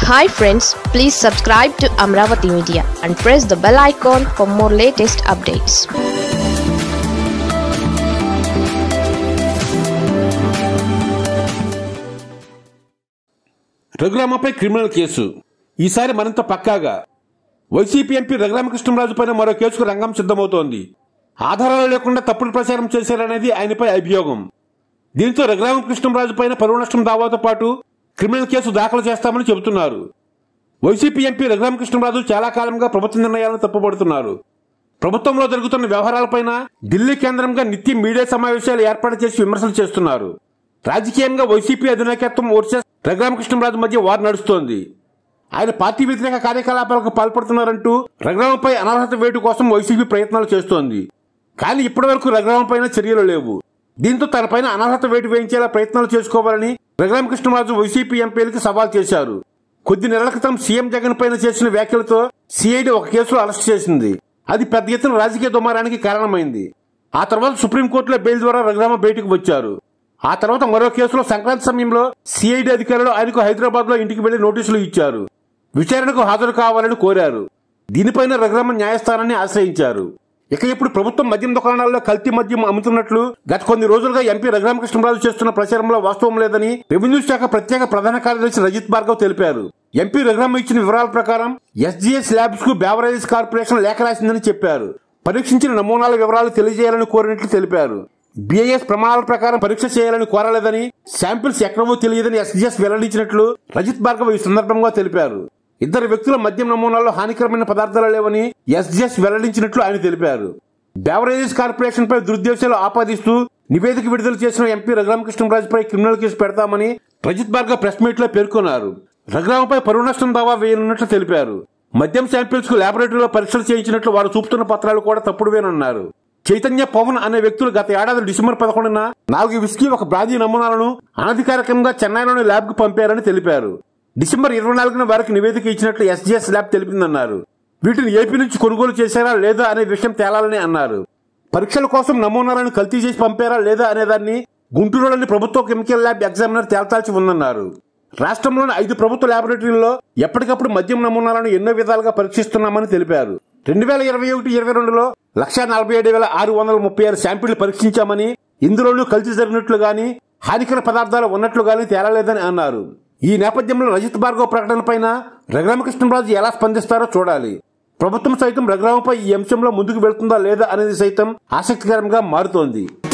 hi friends please subscribe to Amaravati media and press the bell icon for more latest updates రఘురామపై criminal case ఈసారి మరింత పక్కాగా YCP MP Raghuramakrishnaraju పైన మరో కేసుకు రంగం సిద్ధమవుతోంది ఆధారాలు లేకుండా తప్పుడు ప్రచారం చేశారనేది ఆయనపై అభియోగం దీంతో రఘురామకృష్ణరాజు పైన పరువు నష్టం దావాతో పాటు క్రిమినల్ కేసు దాఖలు చేస్తామని చెబుతున్నారు వైసీపీ ఎంపీ రఘురామకృష్ణరాజు చాలా కాలంగా ప్రభుత్వ నిర్ణయాలను తప్పుపడుతున్నారు ప్రభుత్వంలో జరుగుతున్న వ్యవహారాలపైన ఢిల్లీ కేంద్రంగా నిత్యం మీడియా సమావేశాలు ఏర్పాటు చేసి విమర్శలు చేస్తున్నారు రాజకీయంగా వైసీపీ అధినాయకత్వం వర్సెస్ రఘురామకృష్ణరాజు మధ్య వారు నడుస్తోంది ఆయన పార్టీ వ్యతిరేక కార్యకలాపాలకు పాల్పడుతున్నారంటూ రఘురామపై అనర్హత వేటు కోసం వైసీపీ ప్రయత్నాలు చేస్తోంది కానీ ఇప్పటివరకు రఘురామపైన చర్యలు లేవు దీంతో తనపైన అనర్హత వేటు వేయించేలా ప్రయత్నాలు చేసుకోవాలని రఘురామకృష్ణరాజు వైసీపీ ఎంపీలకు సవాల్ చేశారు కొద్ది నెలల క్రితం సీఎం జగన్ పైన చేసిన వ్యాఖ్యలతో సిఐడి ఒక కేసులో అరెస్ట్ చేసింది అది పెద్ద ఎత్తున రాజకీయ దుమారానికి కారణమైంది ఆ తర్వాత సుప్రీంకోర్టులో బెయిల్ ద్వారా రఘురామ బయటకు వచ్చారు ఆ తర్వాత మరో కేసులో సంక్రాంతి సమయంలో సిఐడి అధికారులు ఆయనకు హైదరాబాద్ లో ఇంటికి వెళ్లి నోటీసులు ఇచ్చారు విచారణకు హాజరు కావాలని కోరారు దీనిపైన రఘురామ న్యాయస్థానాన్ని ఆశ్రయించారు ఇక ఇప్పుడు ప్రభుత్వం మద్యం దుకాణాల్లో కల్తీ మద్యం అమ్ముతున్నట్లు గత కొన్ని రోజులుగా ఎంపీ రఘురామకృష్ణరాజు చేస్తున్న ప్రచారంలో వాస్తవం లేదని రెవెన్యూ శాఖ ప్రత్యేక ప్రధాన కార్యదర్శి రజిత్ భార్గవ్ తెలిపారు ఎంపీ రఘురామ ఇచ్చిన వివరాల ప్రకారం ఎస్జీఎస్ ల్యాబ్స్ కు బేవరేజెస్ కార్పొరేషన్ లేఖ రాసిందని చెప్పారు పరీక్షించిన నమూనాల వివరాలు తెలియజేయాలని కోరినట్లు తెలిపారు బిఐఎస్ ప్రమాణాల ప్రకారం పరీక్ష చేయాలని కోరలేదని శాంపిల్స్ ఎక్కడవో తెలియదని ఎస్జీఎస్ వెల్లడించినట్లు రజిత్ భార్గవ్ ఈ సందర్భంగా తెలిపారు ఇద్దరు వ్యక్తుల మద్యం నమూనాల్లో హానికరమైన పదార్థాలు లేవని ఎస్జీఎస్ వెల్లడించినట్లు ఆయన తెలిపారు బెవరేజెస్ కార్పొరేషన్ పై దురుద్దేశాలు ఆపాదిస్తూ నివేదిక విడుదల చేసిన ఎంపీ రఘురామకృష్ణరాజుపై క్రిమినల్ కేసు పెడతామని రజిత్ భార్గవ్ ప్రెస్ మీట్ లో పేర్కొన్నారు రఘురామపై పరువు నష్టం దావా వేయనున్నట్లు తెలిపారు మద్యం శాంపిల్స్ కు లాబొరేటరీలో పరీక్షలు చేయించినట్లు వారు చూపుతున్న పత్రాలు కూడా తప్పుడువేనన్నారు చైతన్య పవన్ అనే వ్యక్తులు గత ఏడాది డిసెంబర్ పదకొండున నాలుగు విస్కీ ఒక బ్రాందీ నమూనాలను అనధికారికంగా చెన్నైలోని ల్యాబ్ కు పంపారని తెలిపారు డిసెంబర్ ఇరవై నాలుగున వారికి నివేదిక ఇచ్చినట్లు ఎస్జీఎస్ ల్యాబ్ తెలిపిందన్నారు వీటిని ఏపీ నుంచి కొనుగోలు చేశారా లేదా అనే విషయం తేలాలని అన్నారు పరీక్షల కోసం నమూనాలను కల్తీ చేసి పంపారా లేదా అనేదాన్ని గుంటూరులోని ప్రభుత్వ కెమికల్ ల్యాబ్ ఎగ్జామినర్ తేల్చాల్సి ఉందన్నారు రాష్ట్రంలోని ఐదు ప్రభుత్వ ల్యాబొరేటరీల్లో ఎప్పటికప్పుడు మద్యం నమూనాలను ఎన్నో విధాలుగా పరీక్షిస్తున్నామని తెలిపారు రెండు వేల ఇరవై ఒకటి ఇరవై రెండులో లక్షా నలభై ఏడు వేల ఆరు వందల ముప్పై ఆరు శాంపిళ్లు పరీక్షించామని ఇందులోనూ కల్తీ జరిగినట్లు గాని హానికర పదార్థాలు ఉన్నట్లు గాని తేలలేదని అన్నారు ఈ నేపథ్యంలో రజిత్ భార్గవ్ ప్రకటనపైన రఘురామకృష్ణరాజు ఎలా స్పందిస్తారో చూడాలి ప్రభుత్వం సైతం రఘురామపై ఈ అంశంలో ముందుకు వెళ్తుందా లేదా అనేది సైతం ఆసక్తికరంగా మారుతోంది